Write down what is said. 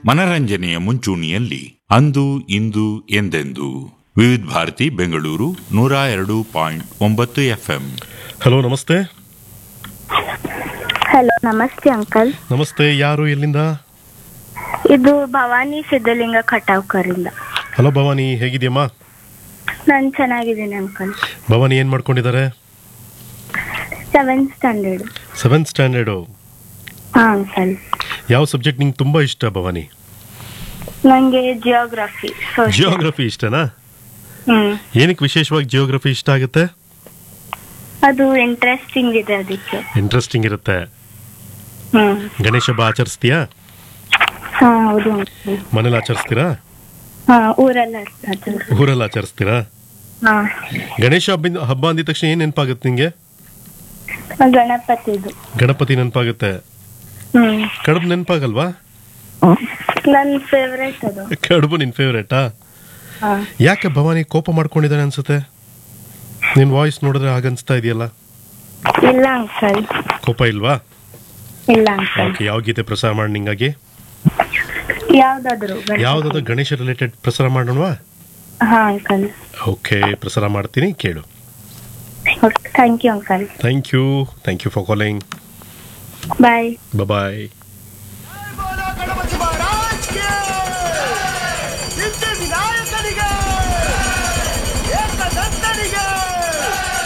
ಮನರಂಜನೆಯ ಮುಂಚೂಣಿಯಲ್ಲಿ ಅಂದು ಇಂದು ಎಂದೆಂದು ವಿವಿಧ ಭಾರತಿ ಬೆಂಗಳೂರು ನೂರ ಎರಡು ಪಾಯಿಂಟ್ ಒಂಬತ್ತು ಎಫ್ಎಂ ಹಲೋ ನಮಸ್ತೆ ಹಲೋ ನಮಸ್ತೆ ಅಂಕಲ್ ನಮಸ್ತೆ ಯಾರು ಎಲ್ಲಿಂದ ಇದು ಭವಾನಿ ಸಿದ್ಧಲಿಂಗ ಖಟಾವ್ಕರಿಂದ ಹಲೋ ಭವಾನಿ ಹೇಗಿದೆಯಮ್ಮ ನಾನು ಚೆನ್ನಾಗಿದ್ದೀನಿ ಅಂಕಲ್ ಭವಾನಿ ಏನು ಮಾಡ್ಕೊಂಡಿದ್ದಾರೆ ಸೆವೆಂತ್ ಸ್ಟ್ಯಾಂಡರ್ಡ್ ಸೆವೆಂತ್ ಸ್ಟ್ಯಾಂಡರ್ಡು ಹಾ ಅಂಕಲ್ ಯಾವ ಸಬ್ಜೆಕ್ಟ್ ನಿಂಗೆ ತುಂಬ ಇಷ್ಟ ಭವಾನಿ ನನಗೆ ಜಿಯೋಗ್ರಫಿ ಜಿಯೋಗ್ರಫಿ ಇಷ್ಟನಾ ಹ್ಮ್ ಏನಕ್ಕೆ ವಿಶೇಷವಾಗಿ ಜಿಯೋಗ್ರಫಿ ಇಷ್ಟ ಆಗುತ್ತೆ ಅದು ಇಂಟ್ರೆಸ್ಟಿಂಗ್ ಇದೆ ಅದಕ್ಕೆ ಇಂಟ್ರೆಸ್ಟಿಂಗ್ ಇರುತ್ತೆ ಹ್ಮ್ ಗಣೇಶ ಹಬ್ಬ ಆಚರಿಸ್ತೀಯಾ ಹಾ ಹೌದು ಅಂಕಲ್ ಮನೇಲಿ ಆಚರಿಸ್ತೀರಾ ಹಾ ಊರೆಲ್ಲ ಅದು ಊರಲ್ಲಿ ಆಚರಿಸ್ತೀರಾ ಹಾ ಗಣೇಶ ಹಬ್ಬ ಹಬ್ಬ ಅಂದಿದ ತಕ್ಷಣ ಏನು ನೆನಪಾಗುತ್ತೆ ನಿಂಗೆ ಗಣಪತಿದು ಗಣಪತಿ ನೆನಪಾಗುತ್ತೆ ಹ್ಮ್ ಕಡುಬು ನೆನಪಾಗಲ್ವಾ ನನ್ನ ಫೇವ್ರೆಟ್ ಅದು ಕಡುಬು ನಿನ್ ಫೇವ್ರೇಟಾ ಹಾ ಯಾಕೆ ಭವಾನಿ ಕೋಪ ಮಾಡ್ಕೊಂಡಿದ್ದಾನೆ ಅನ್ಸುತ್ತೆ ನಿನ್ ವಾಯ್ಸ್ ನೋಡಿದ್ರೆ ಹಾಗನ್ಸ್ತಾ ಇದೆಯಲ್ಲ ಇಲ್ಲ ಅಂಕಲ್ ಕೋಪ ಇಲ್ವಾ ಇಲ್ಲ ಅಂಕಲ್ ಓಕೆ ಯಾವ ಗೀತೆ ಪ್ರಸಾರ ಮಾಡಿ ನಿಂಗಾಗಿ ಯಾವ್ದಾದ್ರು ಗಣಪತಿ. ಯಾವ್ದಾದ್ರು ಗಣೇಶ ರಿಲೇಟೆಡ್ ಪ್ರಸಾರ ಮಾಡೋಣವಾ ಹಾ ಅಂಕಲ್ ಓಕೆ ಪ್ರಸಾರ ಮಾಡ್ತೀನಿ ಕೇಳು thank you uncle thank you thank you for calling bye bye